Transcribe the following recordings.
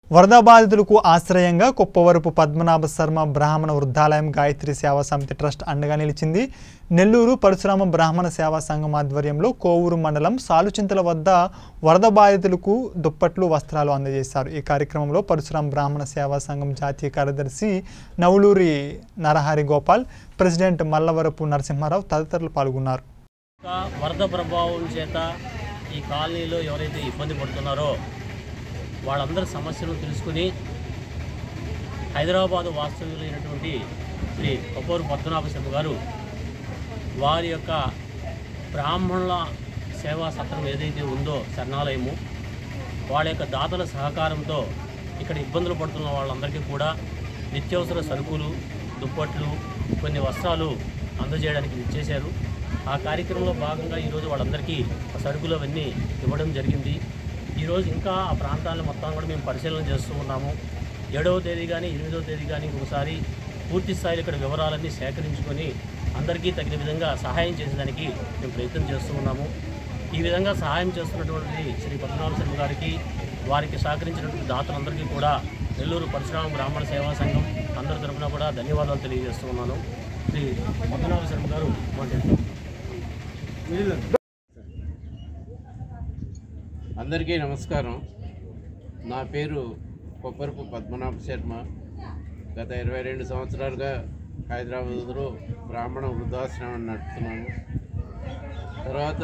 వరద బాధితులకు ఆశ్రయంగా కుప్పవరపు పద్మనాభ శర్మ బ్రాహ్మణ వృద్ధాలయం గాయత్రి సేవా సమితి ట్రస్ట్ అండగా నిలిచింది నెల్లూరు పరశురామ బ్రాహ్మణ సేవా సంఘం ఆధ్వర్యంలో కోవూరు మండలం సాలుచింతల వద్ద వరద బాధితులకు దుప్పట్లు వస్త్రాలు అందజేశారు ఈ కార్యక్రమంలో పరశురామ బ్రాహ్మణ సేవా సంఘం జాతీయ కార్యదర్శి నవులూరి నరహరి గోపాల్ ప్రెసిడెంట్ మల్లవరపు నరసింహారావు తదితరులు పాల్గొన్నారు ఇంకా వరద ప్రభావం చేత ఈ కాలనీలో ఎవరైతే ఇబ్బంది పడుతున్నారో వాళ్ళందరి సమస్యలను తెలుసుకుని హైదరాబాదు వాస్తవ్యులైనటువంటి శ్రీ కొప్పూరు పద్మనాభ శర్మ గారు వారి యొక్క బ్రాహ్మణుల సేవా సత్రం ఏదైతే ఉందో శరణాలయము వాళ్ళ యొక్క దాతల సహకారంతో ఇక్కడ ఇబ్బందులు పడుతున్న వాళ్ళందరికీ కూడా నిత్యావసర సరుకులు దుప్పట్లు కొన్ని వస్త్రాలు అందజేయడానికి ఇచ్చేశారు ఆ కార్యక్రమంలో భాగంగా ఈరోజు వాళ్ళందరికీ ఆ సరుకులు అవన్నీ ఇవ్వడం జరిగింది ఈరోజు ఇంకా ఆ ప్రాంతాలను మొత్తం కూడా మేము పరిశీలన చేస్తూ ఉన్నాము ఏడవ తేదీ కానీ ఎనిమిదవ తేదీ కానీ ఇంకొకసారి పూర్తి స్థాయిలో ఇక్కడ వివరాలన్నీ సేకరించుకొని అందరికీ తగిన విధంగా సహాయం చేసేదానికి మేము ప్రయత్నం చేస్తూ ఉన్నాము ఈ విధంగా సహాయం చేస్తున్నటువంటి శ్రీ పద్మనాభ శర్మ గారికి వారికి సహకరించినటువంటి దాతలందరికీ కూడా నెల్లూరు పరశురామ బ్రాహ్మణ సేవా సంఘం అందరి తరఫున కూడా ధన్యవాదాలు తెలియజేస్తూ ఉన్నాను శ్రీ పద్మనాభ శర్మ గారు మాట్లాడుతున్నారు అందరికీ నమస్కారం నా పేరు కొప్పరపు పద్మనాభ శర్మ గత ఇరవై రెండు సంవత్సరాలుగా హైదరాబాద్లో బ్రాహ్మణ వృద్ధాశ్రమం నడుపుతున్నాను తర్వాత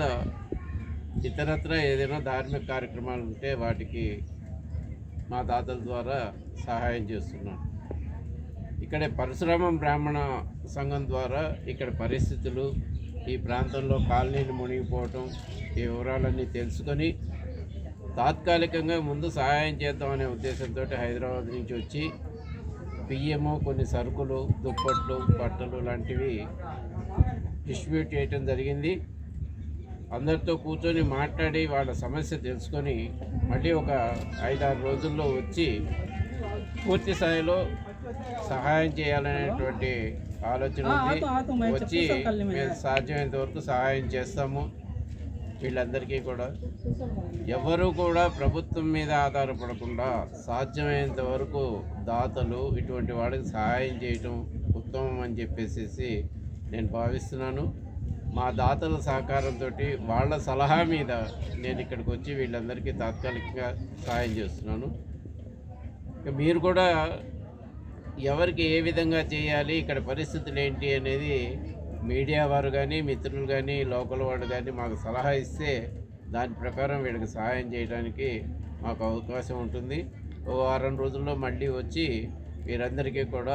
ఇతరత్ర ఏదైనా ధార్మిక కార్యక్రమాలు ఉంటే వాటికి మా దాతల ద్వారా సహాయం చేస్తున్నాను ఇక్కడ పరశురామం బ్రాహ్మణ సంఘం ద్వారా ఇక్కడ పరిస్థితులు ఈ ప్రాంతంలో కాలనీలు మునిగిపోవటం ఈ వివరాలన్నీ తెలుసుకొని తాత్కాలికంగా ముందు సహాయం చేద్దామనే ఉద్దేశంతో హైదరాబాద్ నుంచి వచ్చి బియ్యము కొన్ని సరుకులు దుప్పట్లు బట్టలు లాంటివి డిస్ట్రిబ్యూట్ చేయటం జరిగింది అందరితో కూర్చొని మాట్లాడి వాళ్ళ సమస్య తెలుసుకొని మళ్ళీ ఒక ఐదారు రోజుల్లో వచ్చి పూర్తి స్థాయిలో సహాయం చేయాలనేటువంటి ఆలోచన ఉంది వచ్చి మేము సాధ్యమైనంత వరకు సహాయం చేస్తాము వీళ్ళందరికీ కూడా ఎవరు కూడా ప్రభుత్వం మీద ఆధారపడకుండా సాధ్యమైనంత వరకు దాతలు ఇటువంటి వాడికి సహాయం చేయటం ఉత్తమం అని చెప్పేసి నేను భావిస్తున్నాను మా దాతల సహకారంతో వాళ్ళ సలహా మీద నేను ఇక్కడికి వచ్చి వీళ్ళందరికీ తాత్కాలికంగా సహాయం చేస్తున్నాను ఇక మీరు కూడా ఎవరికి ఏ విధంగా చేయాలి ఇక్కడ పరిస్థితులు ఏంటి అనేది మీడియా వారు కానీ మిత్రులు కానీ లోకల్ వాడు కానీ మాకు సలహా ఇస్తే దాని ప్రకారం వీళ్ళకి సహాయం చేయడానికి మాకు అవకాశం ఉంటుంది ఓ వారం రోజుల్లో మళ్ళీ వచ్చి వీరందరికీ కూడా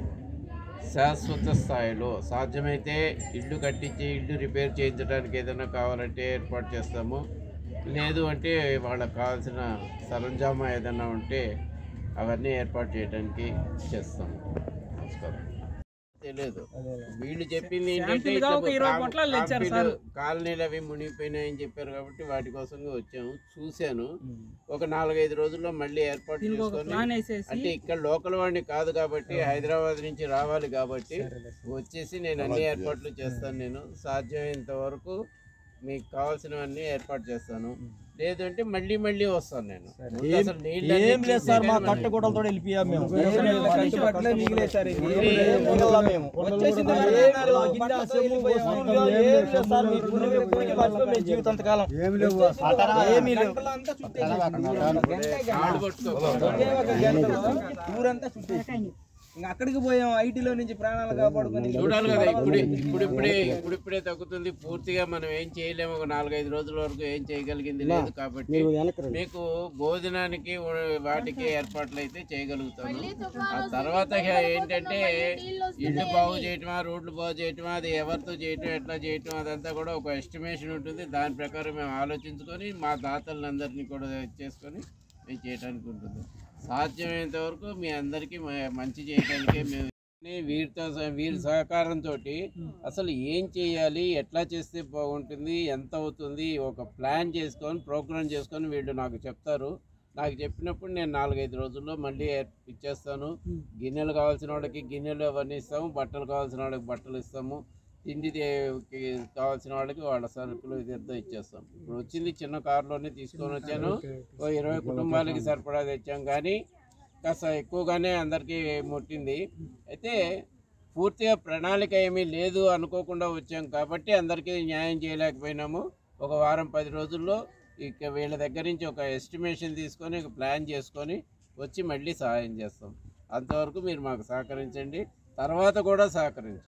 శాశ్వత స్థాయిలో సాధ్యమైతే ఇల్లు కట్టించి ఇల్లు రిపేర్ చేయించడానికి ఏదైనా కావాలంటే ఏర్పాటు చేస్తాము లేదు అంటే వాళ్ళకి కావాల్సిన సరంజామా ఏదైనా ఉంటే అవన్నీ ఏర్పాటు చేయడానికి చేస్తాము నమస్కారం తెలియదు వీళ్ళు చెప్పింది ఏంటంటే ఇట్లా కాంపీలు, కాలనీలు అవి మునిగిపోయినాయని చెప్పారు కాబట్టి వాటి కోసంగా వచ్చాము చూశాను ఒక నాలుగైదు రోజుల్లో మళ్ళీ ఏర్పాటు చేసుకొని అంటే ఇక్కడ లోకల్ వాడిని కాదు కాబట్టి హైదరాబాద్ నుంచి రావాలి కాబట్టి వచ్చేసి నేను అన్ని ఏర్పాట్లు చేస్తాను నేను సాధ్యమైనంత వరకు మీకు కావాల్సినవన్నీ ఏర్పాటు చేస్తాను లేదంటే మళ్ళీ మళ్ళీ వస్తాను నేను ముందు అసలు నీళ్ళు ఏం లేదు సార్ మా అన్నీ కట్టుకోవడంతో వెళ్ళిపోయాం మేము కట్టుబట్టలే మిగిలే సార్ ఇది. ఉండలా మేము వచ్చేసింది మరి ఏం లేదు, ఆ గిన్నె, ఆ చెంబు, వస్తువులు ఏం లేదు సార్ మీ పుణ్యమే పుణ్యకి మర్చిపోయి మేము జీవితాంతకాలం ఏమీ లేవు కాళ్ళు పట్టుకో ఊరంతా చుట్టేసి ఇంకా అక్కడికి పోయాం ఐటీలో నుంచి ప్రాణాలు కాపాడుకొని చూడాలి కదా ఇప్పుడు ఇప్పుడిప్పుడే ఇప్పుడిప్పుడే తగ్గుతుంది పూర్తిగా మనం ఏం చేయలేము ఒక నాలుగైదు రోజుల వరకు ఏం చేయగలిగింది లేదు కాబట్టి మీకు భోజనానికి ఉ- వాటికి ఏర్పాట్లు అయితే చేయగలుగుతాను ఆ తర్వాత ఇక ఏంటంటే ఇల్లు బాగు చేయటమా రోడ్లు బాగు చేయటమా అది ఎవరితో చేయటం ఎట్లా చేయటం అదంతా కూడా ఒక ఎస్టిమేషన్ ఉంటుంది దాని ప్రకారం మేము ఆలోచించుకొని మా దాతలందరినీ కూడా చేసుకొని మేము చేయడానికి ఉంటుంది సాధ్యమైనంత వరకు మీ అందరికీ మ- మంచి చేయడానికే మేము ని వీరితో సహ- వీరి సహకారంతో అసలు ఏం చేయాలి ఎట్లా చేస్తే బాగుంటుంది ఎంత అవుతుంది ఒక ప్లాన్ చేసుకొని ప్రోగ్రామ్ చేసుకొని వీళ్ళు నాకు చెప్తారు నాకు చెప్పినప్పుడు నేను నాలుగైదు రోజుల్లో మళ్ళీ ఏర్- ఇచ్చేస్తాను గిన్నెలు కావాల్సిన వాళ్ళకి గిన్నెలు అవన్నీ ఇస్తాము బట్టలు కావాల్సిన వాళ్ళకి బట్టలు ఇస్తాము తిండి దే- కావాల్సిన వాళ్ళకి వాళ్ళ సరుకులు ఇదంతా ఇచ్చేస్తాం ఇప్పుడు వచ్చింది చిన్న కారులోనే తీసుకొని వచ్చాను ఓ ఇరవై కుటుంబాలకి సరిపడా తెచ్చాం కానీ కాస్త ఎక్కువగానే అందరికీ ముట్టింది అయితే పూర్తిగా ప్రణాళిక ఏమీ లేదు అనుకోకుండా వచ్చాం కాబట్టి అందరికీ న్యాయం చేయలేకపోయినాము ఒక వారం పది రోజుల్లో ఇక వీళ్ళ దగ్గర నుంచి ఒక ఎస్టిమేషన్ తీసుకొని ఒక ప్లాన్ చేసుకొని వచ్చి మళ్ళీ సహాయం చేస్తాం అంతవరకు మీరు మాకు సహకరించండి తర్వాత కూడా సహకరించండి